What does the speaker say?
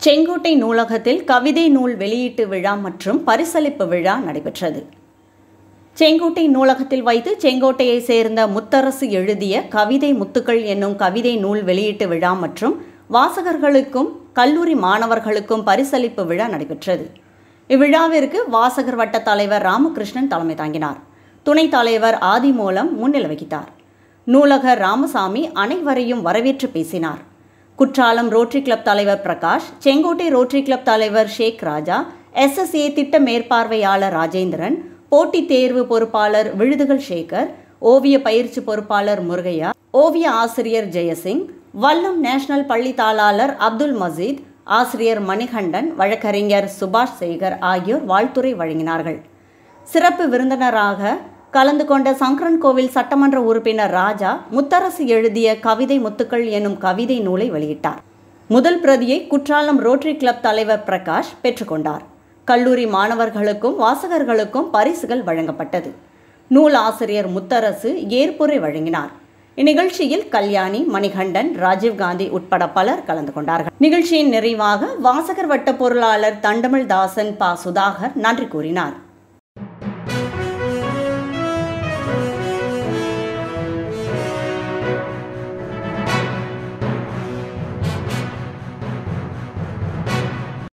செங்கோட்டை நூலகத்தில் கவிதை நூல் வெளியீட்டு விழா மற்றும் பரிசளிப்பு விழா நடைபெற்றது செங்கோட்டை நூலகத்தில் வைத்து செங்கோட்டையை சேர்ந்த முத்தரசு எழுதிய கவிதை முத்துக்கள் என்னும் கவிதை நூல் வெளியீட்டு விழா மற்றும் வாசகர்களுக்கும் கல்லூரி மாணவர்களுக்கும் பரிசளிப்பு விழா நடைபெற்றது இவ்விழாவிற்கு வாசகர் வட்ட தலைவர் ராமகிருஷ்ணன் தலைமை தாங்கினார் துணைத் தலைவர் ஆதிமூலம் முன்னிலை வகித்தார் நூலகர் ராமசாமி அனைவரையும் வரவேற்று பேசினார் குற்றாலம் ரோட்டரி கிளப் தலைவர் பிரகாஷ் செங்கோட்டை ரோட்டரி கிளப் தலைவர் ஷேக் ராஜா எஸ்எஸ்ஏ திட்ட மேற்பார்வையாளர் ராஜேந்திரன் போட்டித் தேர்வு பொறுப்பாளர் விழுதுகள் சேகர் ஓவிய பயிற்சி பொறுப்பாளர் முருகையா ஓவிய ஆசிரியர் ஜெயசிங் வல்லம் நேஷனல் பள்ளி தாளாளர் அப்துல் மசீத் ஆசிரியர் மணிகண்டன் வழக்கறிஞர் சுபாஷ் சேகர் ஆகியோர் வாழ்த்துரை வழங்கினார்கள் சிறப்பு விருந்தினராக கலந்து கொண்ட சங்கரன் கோவில் சட்டமன்ற உறுப்பினர் ராஜா முத்தரசு எழுதிய கவிதை முத்துக்கள் எனும் கவிதை நூலை வெளியிட்டார் முதல் பிரதியை குற்றாலம் ரோட்டரி கிளப் தலைவர் பிரகாஷ் பெற்றுக்கொண்டார் கல்லூரி மாணவர்களுக்கும் வாசகர்களுக்கும் பரிசுகள் வழங்கப்பட்டது நூல் ஆசிரியர் முத்தரசு ஏற்புரை வழங்கினார் இந்நிகழ்ச்சியில் கல்யாணி மணிகண்டன் ராஜீவ்காந்தி உட்பட பலர் கலந்து கொண்டார்கள் நிகழ்ச்சியின் நிறைவாக வாசகர் வட்ட பொருளாளர் தண்டமிழ் தாசன் பா சுதாகர் நன்றி கூறினார்